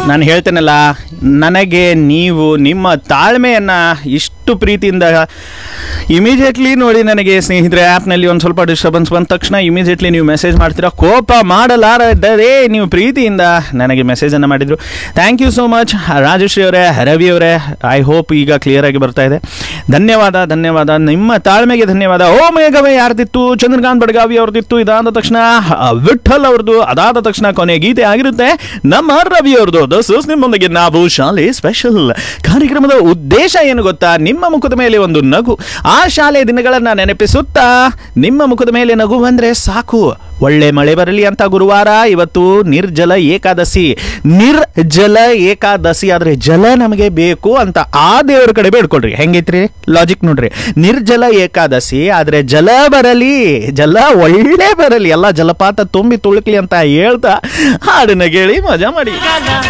ನಾನು ಹೇಳ್ತೇನಲ್ಲ ನನಗೆ ನೀವು ನಿಮ್ಮ ತಾಳ್ಮೆಯನ್ನು ಇಷ್ಟು ಪ್ರೀತಿಯಿಂದ ಇಮಿಡಿಯೇಟ್ಲಿ ನೋಡಿ ನನಗೆ ಸ್ನೇಹಿತರೆ ಆ್ಯಪ್ನಲ್ಲಿ ಒಂದು ಸ್ವಲ್ಪ ಡಿಸ್ಟರ್ಬೆನ್ಸ್ ಬಂದ ತಕ್ಷಣ ಇಮಿಡಿಯೇಟ್ಲಿ ನೀವು ಮೆಸೇಜ್ ಮಾಡ್ತೀರಾ ಕೋಪ ಮಾಡಲಾರದೇ ನೀವು ಪ್ರೀತಿಯಿಂದ ನನಗೆ ಮೆಸೇಜನ್ನು ಮಾಡಿದರು thank you so much Rajashree ಅವರೇ ರವಿ ಅವರೇ ಐ ಹೋಪ್ ಈಗ ಕ್ಲಿಯರ್ ಆಗಿ ಬರ್ತಾ ಇದೆ ಧನ್ಯವಾದ ಧನ್ಯವಾದ ನಿಮ್ಮ ತಾಳ್ಮೆಗೆ ಧನ್ಯವಾದ ಓ ಮೇಘವೇ ಯಾರ್ದಿತ್ತು ಚಂದ್ರಕಾಂತ್ ಬಡಗಾವಿ ಅವ್ರದ್ದಿತ್ತು ಇದಾದ ತಕ್ಷಣ ಆ, ವಿಠಲ್ ಅವ್ರದ್ದು ಅದಾದ ತಕ್ಷಣ ಕೊನೆ ಗೀತೆ ಆಗಿರುತ್ತೆ ನಮ್ಮ ರವಿ ಅವ್ರದ್ದು ದಸ್ ನಿಮ್ಮೊಂದಿಗೆ ನಾವು ಶಾಲೆ ಸ್ಪೆಷಲ್ ಕಾರ್ಯಕ್ರಮದ ಉದ್ದೇಶ ಏನು ಗೊತ್ತಾ ನಿಮ್ಮ ಮುಖದ ಮೇಲೆ ಒಂದು ನಗು ಆ ಶಾಲೆ ದಿನಗಳನ್ನ ನೆನಪಿಸುತ್ತಾ ನಿಮ್ಮ ಮುಖದ ಮೇಲೆ ನಗು ಬಂದ್ರೆ ಸಾಕು ಒಳ್ಳೆ ಮಳೆ ಬರಲಿ ಅಂತ ಗುರುವಾರ ಇವತ್ತು ನಿರ್ಜಲ ಏಕಾದಶಿ ನಿರ್ಜಲ ಏಕಾದಶಿ ಆದ್ರೆ ಜಲ ನಮಗೆ ಬೇಕು ಅಂತ ಆ ದೇವರ ಕಡೆ ಬೇಡ್ಕೊಳ್ರಿ ಹೆಂಗೈತ್ರಿ ಲಾಜಿಕ್ ನೋಡ್ರಿ ನಿರ್ಜಲ ಏಕಾದಶಿ ಆದ್ರೆ ಜಲ ಬರಲಿ ಜಲ ಒಳ್ಳೆ ಬರಲಿ ಎಲ್ಲ ಜಲಪಾತ ತುಂಬಿ ತುಳುಕ್ಲಿ ಅಂತ ಹೇಳ್ತಾ ಹಾಡನ್ನ ಕೇಳಿ ಮಜಾ ಮಾಡಿ